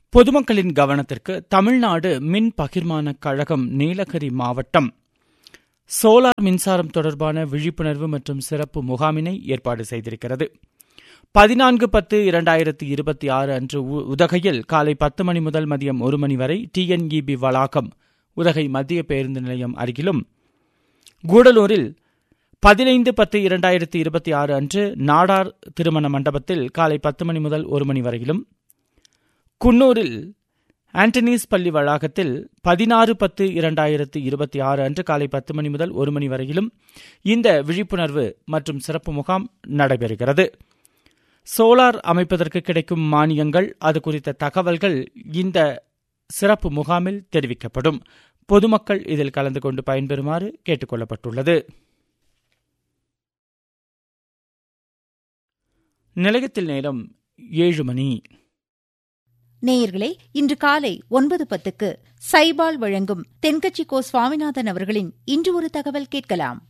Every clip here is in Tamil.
பொதுமக்களின் கவனத்திற்கு தமிழ்நாடு மின் பகிர்மான கழகம் நீலகிரி மாவட்டம் சோலார் மின்சாரம் தொடர்பான விழிப்புணர்வு மற்றும் சிறப்பு முகாமினை ஏற்பாடு செய்திருக்கிறது பதினான்கு பத்து இரண்டாயிரத்தி இருபத்தி ஆறு அன்று உ- உதகையில் காலை பத்து மணி முதல் மதியம் ஒரு மணி வரை டிஎன்இபி வளாகம் உதகை மத்திய பேருந்து நிலையம் அருகிலும் கூடலூரில் பதினைந்து பத்து இரண்டாயிரத்தி இருபத்தி ஆறு அன்று நாடார் திருமண மண்டபத்தில் காலை பத்து மணி முதல் ஒரு மணி வரையிலும் குன்னூரில் ஆண்டனிஸ் பள்ளி வளாகத்தில் பதினாறு பத்து இரண்டாயிரத்தி இருபத்தி ஆறு அன்று காலை பத்து மணி முதல் ஒரு மணி வரையிலும் இந்த விழிப்புணர்வு மற்றும் சிறப்பு முகாம் நடைபெறுகிறது சோலார் அமைப்பதற்கு கிடைக்கும் மானியங்கள் அது குறித்த தகவல்கள் இந்த சிறப்பு முகாமில் தெரிவிக்கப்படும் பொதுமக்கள் இதில் கலந்து கொண்டு பயன்பெறுமாறு கேட்டுக் கொள்ளப்பட்டுள்ளது நிலையத்தில் நேரம் ஏழு மணி நேயர்களே இன்று காலை ஒன்பது பத்துக்கு சைபால் வழங்கும் தென்கட்சி கோ சுவாமிநாதன் அவர்களின் இன்று ஒரு தகவல் கேட்கலாம்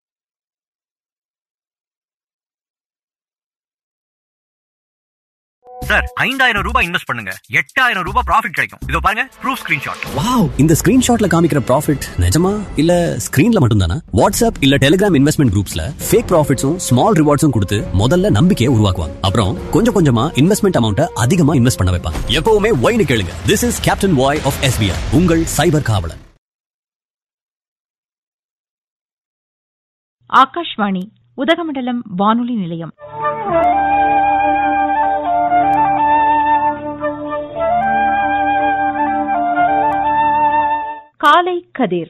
சார் ஐந்தாயிரம் ரூபாய் இன்வெஸ்ட் பண்ணுங்க எட்டாயிரம் ரூபாய் ப்ராஃபிட் கிடைக்கும் இதோ பாருங்க ப்ரூஃப் ஸ்கிரீன்ஷாட் வாவ் இந்த ஸ்கிரீன்ஷாட்ல காமிக்கிற ப்ராஃபிட் நிஜமா இல்ல ஸ்கிரீன்ல மட்டும் தானா வாட்ஸ்அப் இல்ல டெலிகிராம் இன்வெஸ்ட்மெண்ட் குரூப்ஸ்ல ஃபேக் ப்ராஃபிட்ஸும் ஸ்மால் ரிவார்ட்ஸும் கொடுத்து முதல்ல நம்பிக்கையை உருவாக்குவாங்க அப்புறம் கொஞ்சம் கொஞ்சமா இன்வெஸ்ட்மெண்ட் அமௌண்ட்டை அதிகமா இன்வெஸ்ட் பண்ண வைப்பாங்க எப்பவுமே ஒய்னு கேளுங்க this is captain Y of SBI உங்கள் சைபர் காவலன் ஆகாஷ்வாணி உதகமண்டலம் வானொலி நிலையம் காலை கதிர்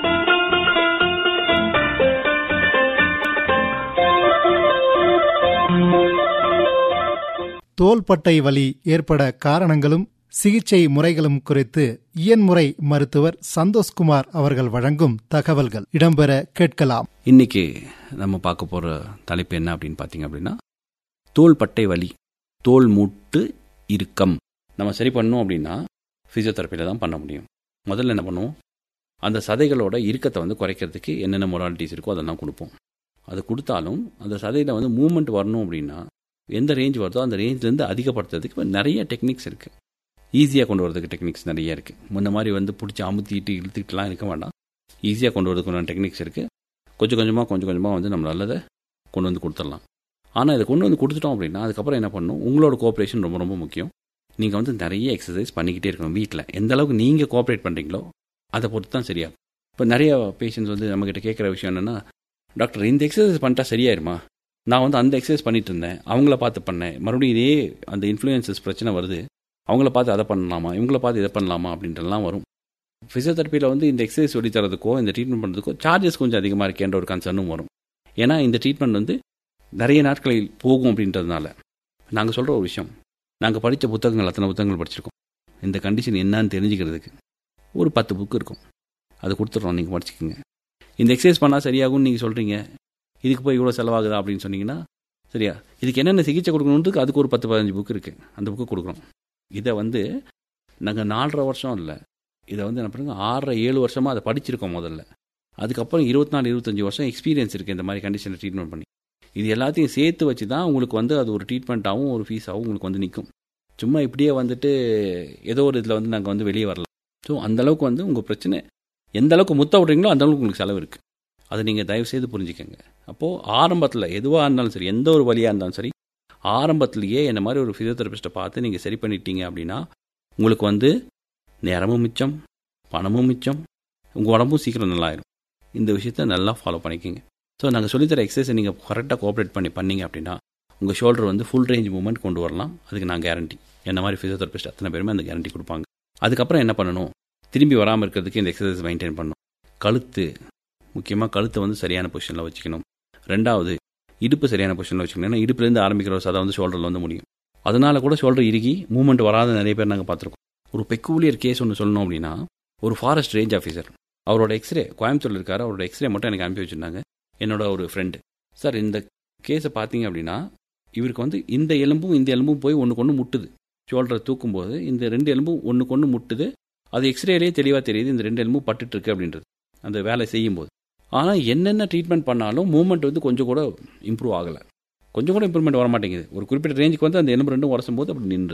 தோள்பட்டை வலி ஏற்பட காரணங்களும் சிகிச்சை முறைகளும் குறித்து இயன்முறை மருத்துவர் சந்தோஷ்குமார் அவர்கள் வழங்கும் தகவல்கள் இடம்பெற கேட்கலாம் இன்னைக்கு நம்ம பார்க்க போகிற தலைப்பு என்ன அப்படின்னு பார்த்தீங்க அப்படின்னா தோல் பட்டை வலி தோல் மூட்டு இறுக்கம் நம்ம சரி பண்ணோம் அப்படின்னா ஃபிசியோதெரப்பியில் தான் பண்ண முடியும் முதல்ல என்ன பண்ணுவோம் அந்த சதைகளோட இறுக்கத்தை வந்து குறைக்கிறதுக்கு என்னென்ன மொராலிட்டிஸ் இருக்கோ அதெல்லாம் கொடுப்போம் அது கொடுத்தாலும் அந்த சதையில் வந்து மூவ்மெண்ட் வரணும் அப்படின்னா எந்த ரேஞ்ச் வருதோ அந்த ரேஞ்ச்லேருந்து அதிகப்படுத்துறதுக்கு இப்ப நிறைய டெக்னிக்ஸ் இருக்குது ஈஸியாக கொண்டு வரதுக்கு டெக்னிக்ஸ் நிறைய இருக்குது முன்ன மாதிரி வந்து பிடிச்சி அமுத்திட்டு இழுத்துக்கிட்டுலாம் இருக்க வேண்டாம் ஈஸியாக கொண்டு வரதுக்கு டெக்னிக்ஸ் இருக்குது கொஞ்சம் கொஞ்சமாக கொஞ்சம் கொஞ்சமாக வந்து நம்ம நல்லதை கொண்டு வந்து கொடுத்துடலாம் ஆனால் இதை கொண்டு வந்து கொடுத்துட்டோம் அப்படின்னா அதுக்கப்புறம் என்ன பண்ணணும் உங்களோட கோஆப்ரேஷன் ரொம்ப ரொம்ப முக்கியம் நீங்கள் வந்து நிறைய எக்ஸசைஸ் பண்ணிக்கிட்டே இருக்கணும் வீட்டில் எந்த அளவுக்கு நீங்கள் கோஆப்ரேட் பண்ணுறீங்களோ அதை பொறுத்து தான் சரியாகும் இப்போ நிறைய பேஷண்ட்ஸ் வந்து நம்மக்கிட்ட கேட்குற விஷயம் என்னென்னா டாக்டர் இந்த எக்ஸசைஸ் பண்ணிட்டா சரியாயிருமா நான் வந்து அந்த எக்ஸசைஸ் பண்ணிட்டு இருந்தேன் அவங்கள பார்த்து பண்ணேன் மறுபடியும் இதே அந்த இன்ஃப்ளூயன்சஸ் பிரச்சனை வருது அவங்கள பார்த்து அதை பண்ணலாமா இவங்கள பார்த்து இதை பண்ணலாமா அப்படின்றலாம் வரும் ஃபிசியோதெரப்பியில் வந்து இந்த எக்ஸசைஸ் சொல்லி தரதுக்கோ இந்த ட்ரீட்மெண்ட் பண்ணுறதுக்கோ சார்ஜஸ் கொஞ்சம் அதிகமாக இருக்கேன்ற ஒரு கன்சர்னும் வரும் ஏன்னா இந்த ட்ரீட்மெண்ட் வந்து நிறைய நாட்களில் போகும் அப்படின்றதுனால நாங்கள் சொல்கிற ஒரு விஷயம் நாங்கள் படித்த புத்தகங்கள் அத்தனை புத்தகங்கள் படிச்சிருக்கோம் இந்த கண்டிஷன் என்னன்னு தெரிஞ்சுக்கிறதுக்கு ஒரு பத்து புக்கு இருக்கும் அது கொடுத்துட்றோம் நீங்கள் படிச்சுக்கோங்க இந்த எக்ஸசைஸ் பண்ணால் சரியாகும்னு நீங்கள் சொல்கிறீங்க இதுக்கு போய் இவ்வளோ செலவாகுதா அப்படின்னு சொன்னீங்கன்னா சரியா இதுக்கு என்னென்ன சிகிச்சை கொடுக்கணுன்றதுக்கு அதுக்கு ஒரு பத்து பதினஞ்சு புக் இருக்குது அந்த புக்கு கொடுக்குறோம் இதை வந்து நாங்கள் நாலரை வருஷம் இல்லை இதை வந்து என்ன பண்ணுங்க ஆறரை ஏழு வருஷமாக அதை படிச்சிருக்கோம் முதல்ல அதுக்கப்புறம் இருபத்தி நாலு இருபத்தஞ்சி வருஷம் எக்ஸ்பீரியன்ஸ் இருக்குது இந்த மாதிரி கண்டிஷனில் ட்ரீட்மெண்ட் பண்ணி இது எல்லாத்தையும் சேர்த்து வச்சு தான் உங்களுக்கு வந்து அது ஒரு ட்ரீட்மெண்ட்டாகவும் ஒரு ஃபீஸாகவும் உங்களுக்கு வந்து நிற்கும் சும்மா இப்படியே வந்துட்டு ஏதோ ஒரு இதில் வந்து நாங்கள் வந்து வெளியே வரலாம் ஸோ அந்தளவுக்கு வந்து உங்கள் பிரச்சனை எந்த அளவுக்கு முத்த விட்றீங்களோ அந்த அளவுக்கு உங்களுக்கு செலவு இருக்குது அதை நீங்கள் தயவு செய்து புரிஞ்சுக்கங்க அப்போது ஆரம்பத்தில் எதுவாக இருந்தாலும் சரி எந்த ஒரு வழியாக இருந்தாலும் சரி ஆரம்பத்திலேயே என்ன மாதிரி ஒரு ஃபிசியோதெரபிஸ்ட்டை பார்த்து நீங்கள் சரி பண்ணிட்டீங்க அப்படின்னா உங்களுக்கு வந்து நேரமும் மிச்சம் பணமும் மிச்சம் உங்கள் உடம்பும் சீக்கிரம் நல்லாயிரும் இந்த விஷயத்த நல்லா ஃபாலோ பண்ணிக்கோங்க ஸோ நாங்கள் சொல்லித்தர எக்ஸசைஸை நீங்கள் கரெக்டாக கோஆப்ரேட் பண்ணி பண்ணீங்க அப்படின்னா உங்கள் ஷோல்டர் வந்து ஃபுல் ரேஞ்ச் மூவ்மெண்ட் கொண்டு வரலாம் அதுக்கு நான் கேரண்டி என்ன மாதிரி ஃபிசியோதெரபிஸ்ட் அத்தனை பேருமே அந்த கேரண்டி கொடுப்பாங்க அதுக்கப்புறம் என்ன பண்ணணும் திரும்பி வராமல் இருக்கிறதுக்கு இந்த எக்ஸசைஸ் மெயின்டைன் பண்ணணும் கழுத்து முக்கியமாக கழுத்தை வந்து சரியான பொசிஷனில் வச்சுக்கணும் ரெண்டாவது இடுப்பு சரியான பொசிஷனில் வச்சுக்கணும் ஏன்னா இடுப்புலேருந்து ஆரம்பிக்கிற ஒரு சதை வந்து ஷோல்டரில் வந்து முடியும் அதனால கூட ஷோல்டர் இறுகி மூவ்மெண்ட் வராத நிறைய பேர் நாங்கள் பார்த்துருக்கோம் ஒரு பெக்கூலியர் கேஸ் ஒன்று சொல்லணும் அப்படின்னா ஒரு ஃபாரஸ்ட் ரேஞ்ச் ஆஃபீஸர் அவரோட எக்ஸ்ரே கோயம்புத்தூர்ல இருக்காரு அவரோட எக்ஸ்ரே மட்டும் எனக்கு அனுப்பி வச்சிருந்தாங்க என்னோட ஒரு ஃப்ரெண்டு சார் இந்த கேஸை பார்த்தீங்க அப்படின்னா இவருக்கு வந்து இந்த எலும்பும் இந்த எலும்பும் போய் ஒன்றுக்கு ஒன்று முட்டுது ஷோல்டரை தூக்கும்போது இந்த ரெண்டு எலும்பும் ஒன்றுக்கு ஒன்று முட்டுது அது எக்ஸ்ரேலேயே தெளிவாக தெரியுது இந்த ரெண்டு எலும்பும் பட்டுட்டு இருக்கு அப்படின்றது அந்த வேலை செய்யும்போது ஆனால் என்னென்ன ட்ரீட்மெண்ட் பண்ணாலும் மூவ்மெண்ட் வந்து கொஞ்சம் கூட இம்ப்ரூவ் ஆகலை கொஞ்சம் கூட இம்ப்ரூவ்மெண்ட் வர மாட்டேங்குது ஒரு குறிப்பிட்ட ரேஞ்சுக்கு வந்து அந்த எலும்பு ரெண்டும் உரசும் போது அப்படி நின்றுது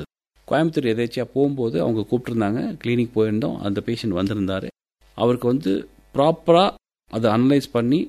கோயம்புத்தூர் எதேச்சியாக போகும்போது அவங்க கூப்பிட்டுருந்தாங்க கிளினிக் போயிருந்தோம் அந்த பேஷண்ட் வந்திருந்தார் அவருக்கு வந்து ப்ராப்பராக அதை அனலைஸ் பண்ணி